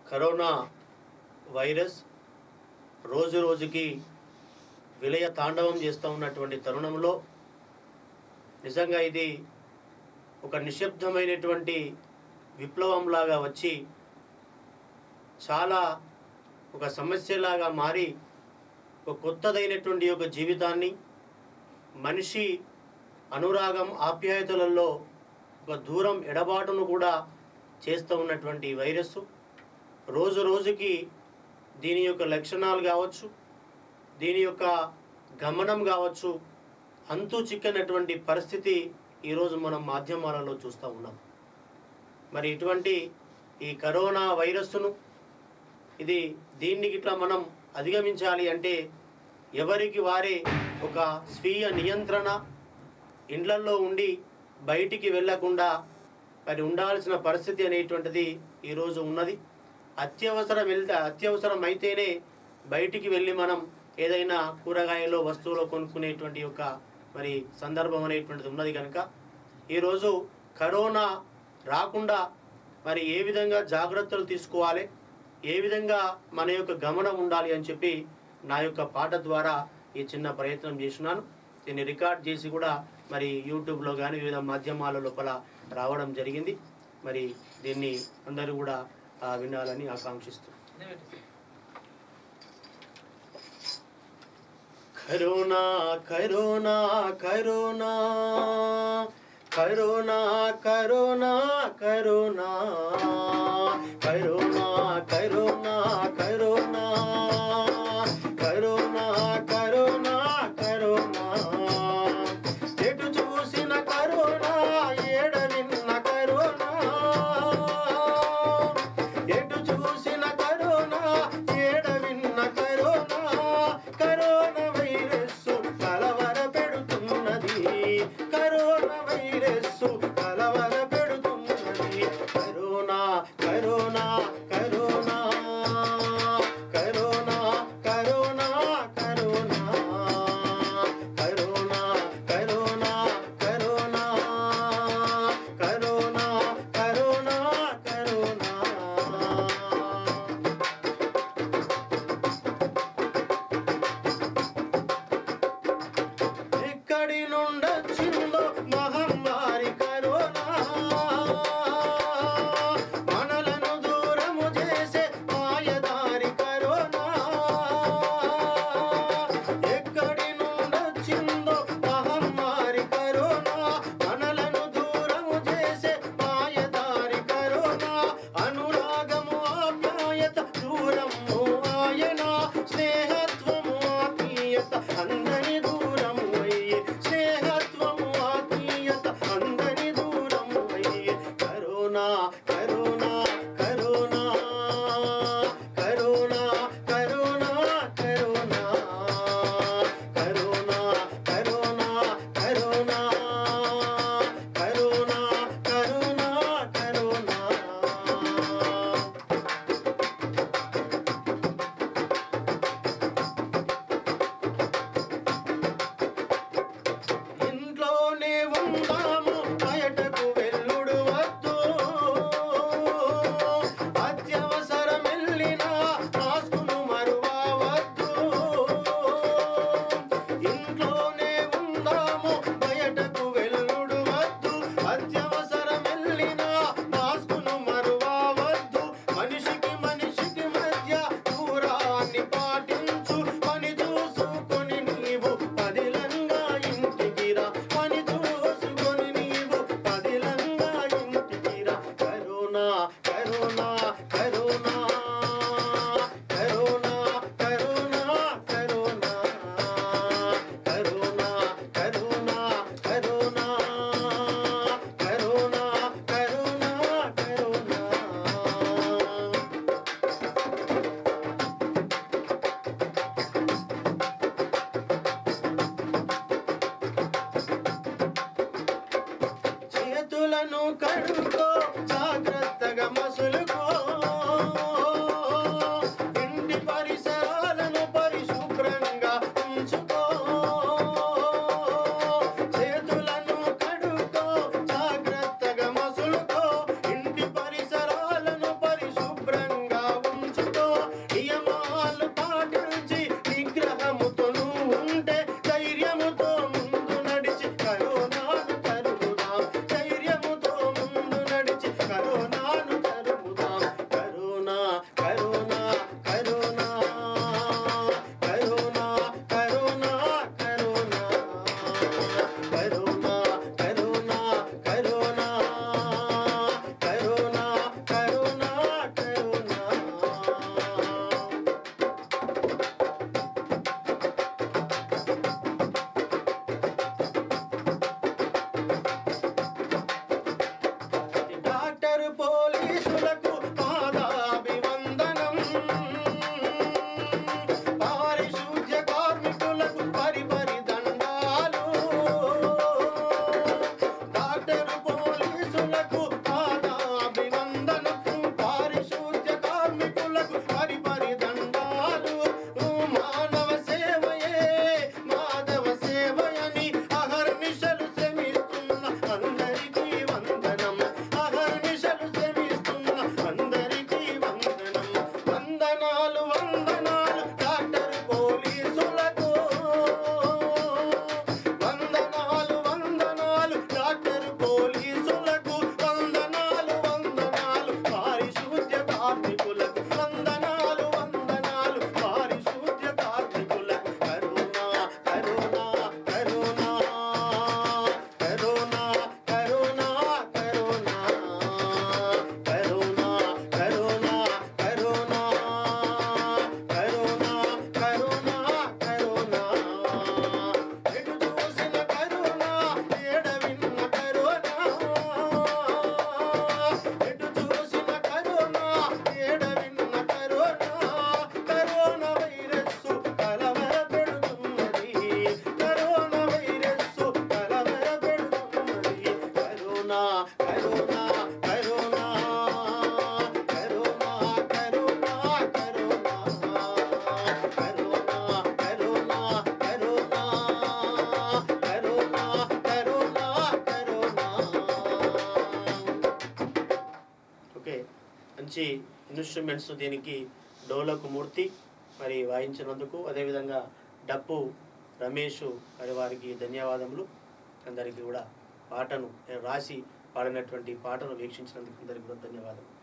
corona virus రోజు రోజుకి విలయ తాండవం చేస్తూ ఉన్నటువంటి తరుణంలో నిజంగా ఇది ఒక నిశ్శబ్దమైనటువంటి విప్లవంలాగా వచ్చి చాలా ఒక సమస్యలాగా మారి ఒక కొత్తదైనటువంటి ఒక జీవితాన్ని మనిషి అనురాగం ఆప్యాయతలలో ఒక దూరం ఎడబాటును కూడా చేస్తూ ఉన్నటువంటి ఈ వైరస్సు రోజు రోజుకి దీని యొక్క లక్షణాలు కావచ్చు దీని యొక్క గమనం కావచ్చు అంతు చిక్కనటువంటి పరిస్థితి ఈరోజు మనం మాధ్యమాలలో చూస్తూ ఉన్నాం మరి ఇటువంటి ఈ కరోనా వైరస్సును ఇది దీన్ని ఇట్లా మనం అధిగమించాలి అంటే ఎవరికి వారే ఒక స్వీయ నియంత్రణ ఇండ్లల్లో ఉండి బయటికి వెళ్ళకుండా మరి ఉండాల్సిన పరిస్థితి అనేటువంటిది ఈరోజు ఉన్నది అత్యవసరం వెళ్తే అత్యవసరం అయితేనే బయటికి వెళ్ళి మనం ఏదైనా కూరగాయలు వస్తువులు కొనుక్కునేటువంటి యొక్క మరి సందర్భం అనేటువంటిది ఉన్నది కనుక ఈరోజు కరోనా రాకుండా మరి ఏ విధంగా జాగ్రత్తలు తీసుకోవాలి ఏ విధంగా మన యొక్క గమనం ఉండాలి అని చెప్పి నా యొక్క పాట ద్వారా ఈ చిన్న ప్రయత్నం చేసినాను దీన్ని రికార్డ్ చేసి కూడా మరి యూట్యూబ్లో కానీ వివిధ మాధ్యమాల లోపల రావడం జరిగింది మరి దీన్ని అందరూ కూడా ఆ, వినాలని ఆకాంక్షిస్తూ corona corona corona corona corona corona corona corona corona corona corona corona ఎటు చూసిన కరోనా ఏడ విన్న కరోనా ఎటు చూసిన కరోనా ఏడ విన్న కరోనా కరోనా వైరస్ కలవర పెడుతున్నది కరోనా వైరస్ కలవర పెడుతున్నది corona corona corona corona corona corona corona corona corona corona corona corona ఎక్కడి నుండొచ్చిందో మహమ్మారి కరోనా మనలను దూరము చేసే మాయదారి కరోనా ఎక్కడి నుండొచ్చిందో మహమ్మారి కరోనా మనలను దూరము చేసే మాయదారి కరోనా అనురాగము ఆప్యాయత దూరము ఆయన స్నేహత్వము ఆత్మీయత అందరి దూరము అయ్యే స్నేహత్వము ఆత్మీయత అందరి దూరము అయ్యే corona corona corona corona corona corona corona corona corona corona corona corona ఇంట్లోనే ఉందాము బయటకు వెళ్ళుడు వద్దు అత్యవసరం వెళ్ళినా మాస్కును మరువవద్దు ఇంట్లోనే ఉందాము బయటకు వెళ్ళుడు వద్దు అత్యవసరం వెళ్ళినా మాస్కును మరువవద్దు మనిషికి మనిషికి మధ్య దూరాన్ని పాటించు పని చూసుకొని నీవు పదిలంగా ఇంటికి రా పని చూసుకొని నీవు పదిలంగా ఇంటికి రా corona corona corona corona corona corona corona corona corona corona corona corona చేతులను కడుకో జాగ్రత్తగా మసులుకో ఇంటి పరిసరాలను పరిశుభ్రంగా ఉంచుకో చేతులను కడుకో జాగ్రత్తగా మసులుకో ఇంటి పరిసరాలను పరిశుభ్రంగా corona corona corona corona corona corona corona corona corona corona corona corona okay మంచి ఇన్స్ట్రుమెంట్స్ దీనికి డోలకు మూర్తి మరి వాయించినందుకు అదేవిధంగా డప్పు రమేష్ మరి వారికి ధన్యవాదములు అందరికీ కూడా పాటను నేను రాసి పాడినటువంటి పాటను వీక్షించినందుకు అందరికీ కూడా ధన్యవాదాలు